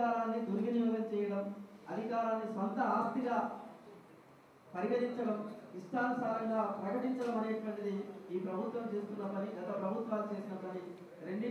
అధికారాన్ని దుర్వినియోగం చేయడం అధికారాన్ని సొంత ఆస్తిగా పరిగణించడం ఇష్టానుసారంగా ప్రకటించడం అనేటువంటిది ఈ ప్రభుత్వం చేస్తున్న పని గత ప్రభుత్వాలు చేసిన పని రెండింటి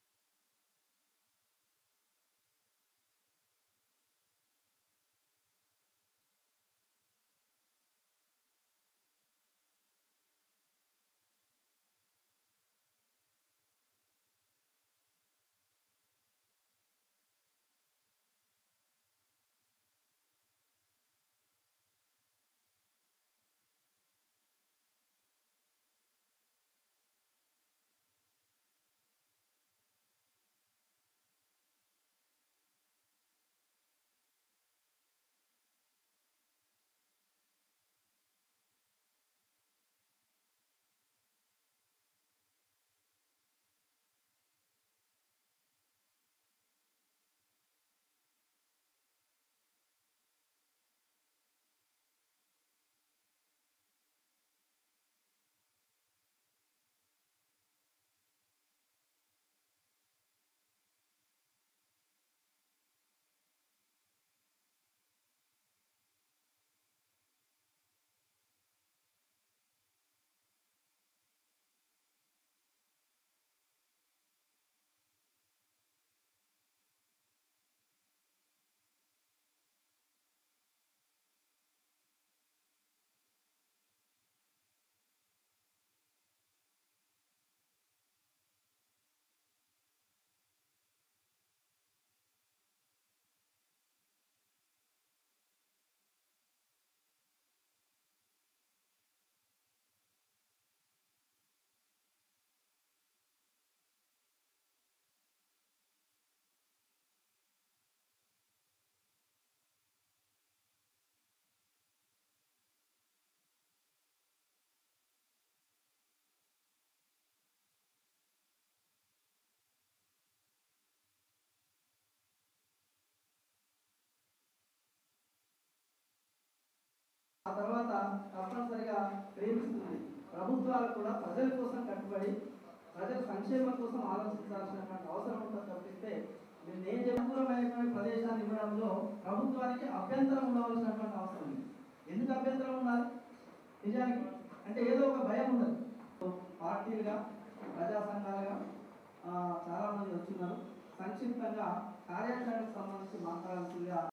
ఆ తర్వాత తప్పనిసరిగా ప్రేమిస్తుంది ప్రభుత్వాలు కూడా ప్రజల కోసం కట్టుబడి ప్రజల సంక్షేమం కోసం ఆలోచించాల్సినటువంటి అవసరం ఉంటుంది తప్పిస్తే మీరు నేను అనుకూలమైనటువంటి ప్రదేశాన్ని ఇవ్వడంలో ప్రభుత్వానికి అభ్యంతరం ఉండవలసినటువంటి అవసరం ఉంది ఎందుకు అభ్యంతరం ఉండాలి నిజానికి అంటే ఏదో ఒక భయం ఉండదు పార్టీలుగా ప్రజా సంఘాలుగా ఆ, చాలా మంది వచ్చున్నారు సంక్షిప్తంగా కార్యాచరణకు సంబంధించి మాట్లాడాల్సిందిగా